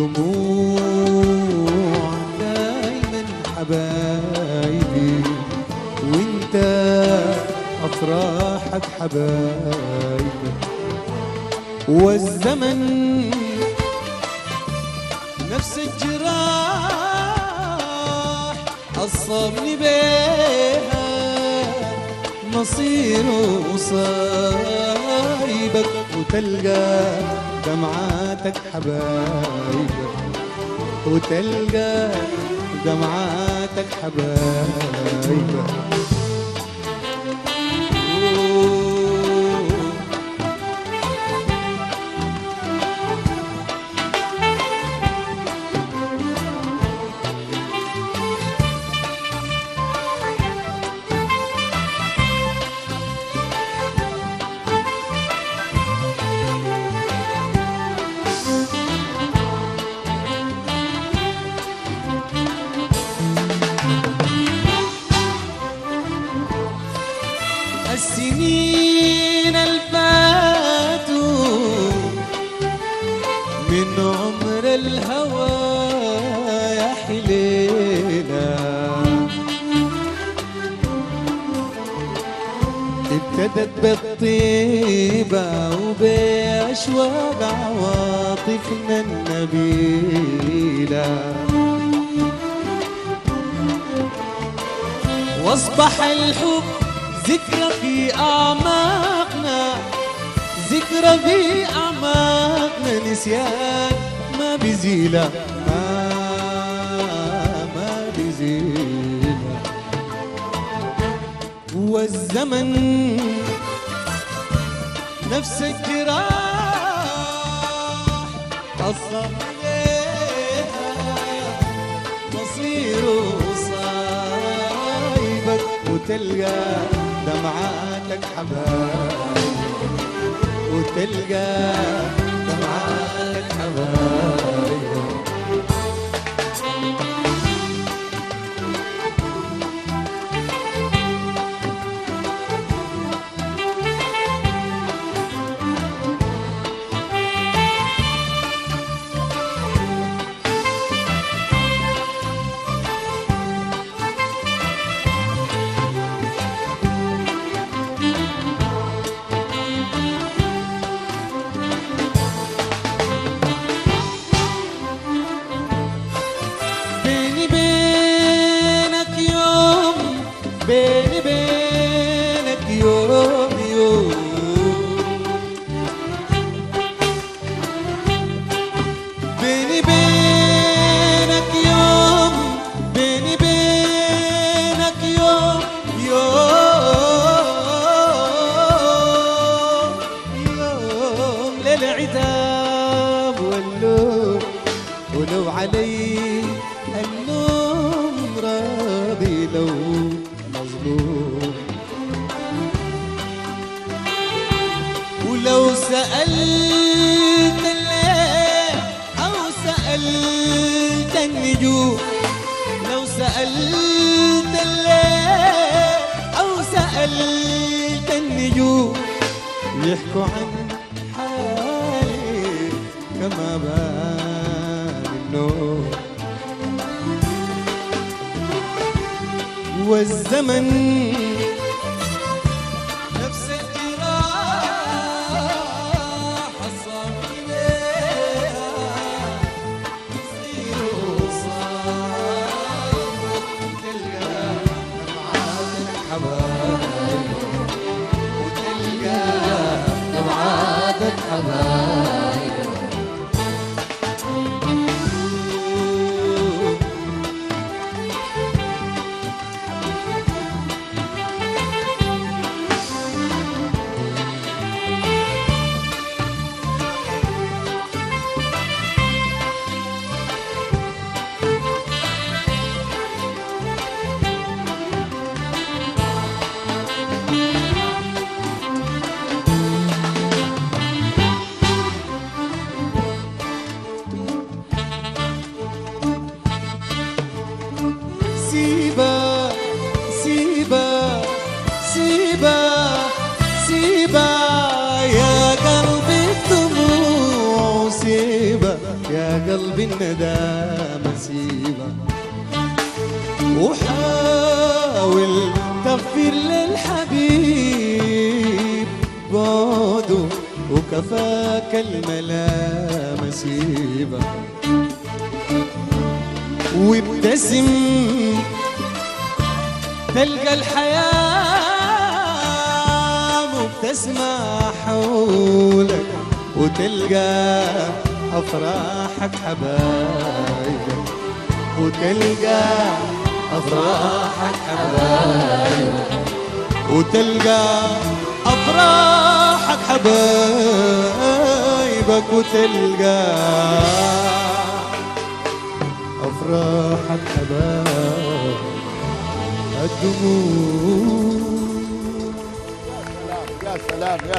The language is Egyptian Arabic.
دموع دايما حبايبي وانت افراحك حبايبي والزمن نفس الجراح أصابني بيها مصير وصايبك وتلقى دمعاتك حبايبك وتلقى دمعاتك حبايبك السنين الفاتوا من عمر الهوى يا حليلة ابتدت بالطيبة وبأشواق عواطفنا النبيلة واصبح الحب ذكرى في أعماقنا ذكرى في أعماقنا نسيان ما بزيلة ما ما بزيلة والزمن نفس الجراح أصلا مصير صايبك وتلقى دمعاتك حبايب وتلقى دمعاتك حبايب بيني بينك يوم بيني بينك يوم يوم بيني بينك يوم بيني بينك يوم يوم يوم للعتاب واللوم ولو علي النوم راضي لو مظلوم ولو سألت الليل أو سألت النجوم لو سألت الليل أو سألت النجوم يحكوا عن حالي كما بان النوم والزمن نفس الجراح الصافي بيها يصير صايب تلقى دمعاتك حبايب وتلقى دمعاتك حبايب بالندامة سيبك وحاول تغفر للحبيب بعده وكفاك الملامة سيبك وابتسم تلقى الحياة مبتسمة حولك وتلقى أفراحك حبايبك وتلقى أفراحك حبايبك وتلقى أفراحك حبايبك وتلقى أفراحك حبايبك الدموع يا سلام يا